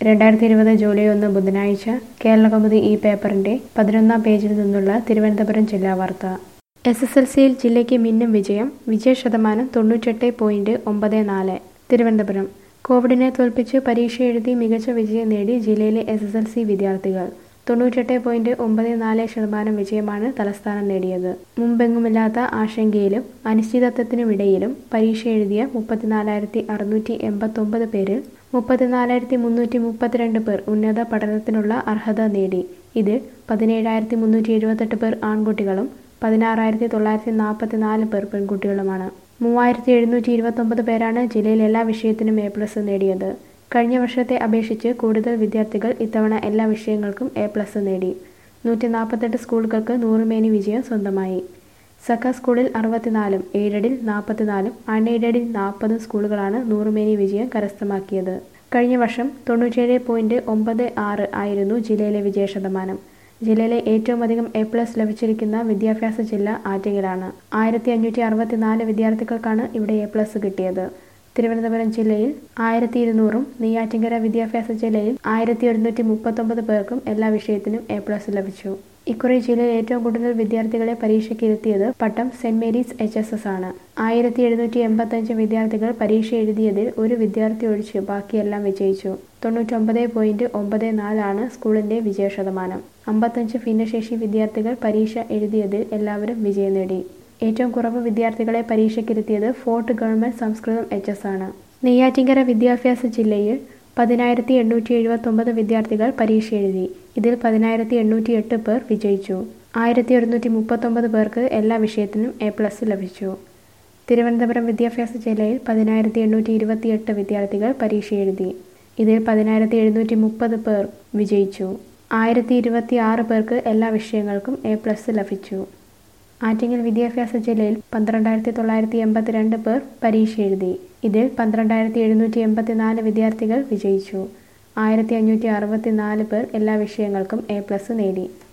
രണ്ടായിരത്തി ഇരുപത് ജൂലൈ ഒന്ന് ബുധനാഴ്ച കേരളകൗമുദി ഈ പേപ്പറിന്റെ പതിനൊന്നാം പേജിൽ നിന്നുള്ള തിരുവനന്തപുരം ജില്ലാ വാർത്ത എസ് എസ് എൽ സിയിൽ ജില്ലയ്ക്ക് മിന്നും വിജയം വിജയ ശതമാനം തൊണ്ണൂറ്റെട്ട് പോയിന്റ് ഒമ്പത് നാല് തിരുവനന്തപുരം കോവിഡിനെ തോൽപ്പിച്ച് പരീക്ഷ എഴുതി മികച്ച വിജയം നേടി ജില്ലയിലെ എസ് എസ് എൽ സി വിദ്യാർത്ഥികൾ തൊണ്ണൂറ്റെട്ട് പോയിന്റ് ഒമ്പത് നാല് ശതമാനം വിജയമാണ് തലസ്ഥാനം നേടിയത് മുമ്പെങ്ങുമില്ലാത്ത ആശങ്കയിലും അനിശ്ചിതത്വത്തിനുമിടയിലും പരീക്ഷ എഴുതിയ മുപ്പത്തിനാലായിരത്തി അറുന്നൂറ്റി എൺപത്തൊമ്പത് പേരിൽ മുപ്പത്തിനാലായിരത്തി മുന്നൂറ്റി മുപ്പത്തിരണ്ട് പേർ ഉന്നത പഠനത്തിനുള്ള അർഹത നേടി ഇതിൽ പതിനേഴായിരത്തി മുന്നൂറ്റി എഴുപത്തെട്ട് പേർ ആൺകുട്ടികളും പതിനാറായിരത്തി തൊള്ളായിരത്തി നാൽപ്പത്തി നാല് പേർ പെൺകുട്ടികളുമാണ് മൂവായിരത്തി എഴുന്നൂറ്റി ഇരുപത്തൊമ്പത് പേരാണ് ജില്ലയിൽ എല്ലാ വിഷയത്തിനും എ പ്ലസ് നേടിയത് കഴിഞ്ഞ വർഷത്തെ അപേക്ഷിച്ച് കൂടുതൽ വിദ്യാർത്ഥികൾ ഇത്തവണ എല്ലാ വിഷയങ്ങൾക്കും എ പ്ലസ് നേടി നൂറ്റി നാൽപ്പത്തെട്ട് സ്കൂളുകൾക്ക് നൂറുമേനി വിജയം സ്വന്തമായി സഖ സ്കൂളിൽ അറുപത്തിനാലും എയ്ഡഡിൽ നാൽപ്പത്തിനാലും അൺഎയ്ഡഡിൽ നാൽപ്പതും സ്കൂളുകളാണ് നൂറുമേനി വിജയം കരസ്ഥമാക്കിയത് കഴിഞ്ഞ വർഷം തൊണ്ണൂറ്റേഴ് പോയിന്റ് ഒമ്പത് ആറ് ആയിരുന്നു ജില്ലയിലെ വിജയ ശതമാനം ജില്ലയിലെ ഏറ്റവും അധികം എ പ്ലസ് ലഭിച്ചിരിക്കുന്ന വിദ്യാഭ്യാസ ജില്ല ആറ്റിങ്ങലാണ് ആയിരത്തി അഞ്ഞൂറ്റി അറുപത്തിനാല് വിദ്യാർത്ഥികൾക്കാണ് ഇവിടെ എ പ്ലസ് കിട്ടിയത് തിരുവനന്തപുരം ജില്ലയിൽ ആയിരത്തി ഇരുന്നൂറും നെയ്യാറ്റിങ്കര വിദ്യാഭ്യാസ ജില്ലയിൽ ആയിരത്തി ഒരുന്നൂറ്റി മുപ്പത്തൊമ്പത് പേർക്കും എല്ലാ വിഷയത്തിനും എ പ്ലസ് ലഭിച്ചു ഇക്കുറി ജില്ലയിൽ ഏറ്റവും കൂടുതൽ വിദ്യാർത്ഥികളെ പരീക്ഷയ്ക്ക് ഇരുത്തിയത് Pattom Saint Mary's H S S ആണ് ആയിരത്തി എഴുന്നൂറ്റി എൺപത്തഞ്ച് വിദ്യാർത്ഥികൾ പരീക്ഷ എഴുതിയതിൽ ഒരു വിദ്യാർത്ഥി ഒഴിച്ച് ബാക്കിയെല്ലാം വിജയിച്ചു തൊണ്ണൂറ്റൊമ്പത് പോയിന്റ് ഒമ്പത് നാലാണ് സ്കൂളിന്റെ വിജയ ശതമാനം അമ്പത്തഞ്ച് ഭിന്നശേഷി വിദ്യാർത്ഥികൾ പരീക്ഷ എഴുതിയതിൽ എല്ലാവരും വിജയം നേടി ഏറ്റവും കുറവ് വിദ്യാർത്ഥികളെ പരീക്ഷയ്ക്കിരുത്തിയത് Fort government Sanskrit H S ആണ് നെയ്യാറ്റിങ്കര വിദ്യാഭ്യാസ ജില്ലയിൽ പതിനായിരത്തി എണ്ണൂറ്റി എഴുപത്തൊമ്പത് വിദ്യാർത്ഥികൾ പരീക്ഷ എഴുതി ഇതിൽ പതിനായിരത്തി എണ്ണൂറ്റി എട്ട് പേർ വിജയിച്ചു ആയിരത്തി ഒരുന്നൂറ്റി മുപ്പത്തൊമ്പത് പേർക്ക് എല്ലാ വിഷയത്തിനും എ പ്ലസ് ലഭിച്ചു തിരുവനന്തപുരം വിദ്യാഭ്യാസ ജില്ലയിൽ പതിനായിരത്തി എണ്ണൂറ്റി ഇരുപത്തിയെട്ട് വിദ്യാർത്ഥികൾ പരീക്ഷ എഴുതി ഇതിൽ പതിനായിരത്തി എഴുന്നൂറ്റി മുപ്പത് പേർ വിജയിച്ചു ആയിരത്തി ഇരുപത്തി ആറ് പേർക്ക് എല്ലാ വിഷയങ്ങൾക്കും എ പ്ലസ് ലഭിച്ചു ആറ്റിങ്ങൽ വിദ്യാഭ്യാസ ജില്ലയിൽ പന്ത്രണ്ടായിരത്തി തൊള്ളായിരത്തി എൺപത്തിരണ്ട് പേർ പരീക്ഷ എഴുതി ഇതിൽ പന്ത്രണ്ടായിരത്തി എഴുന്നൂറ്റി എൺപത്തിനാല് വിദ്യാർത്ഥികൾ വിജയിച്ചു ആയിരത്തി അഞ്ഞൂറ്റി അറുപത്തി നാല് പേർ എല്ലാ വിഷയങ്ങൾക്കും എ പ്ലസ് നേടി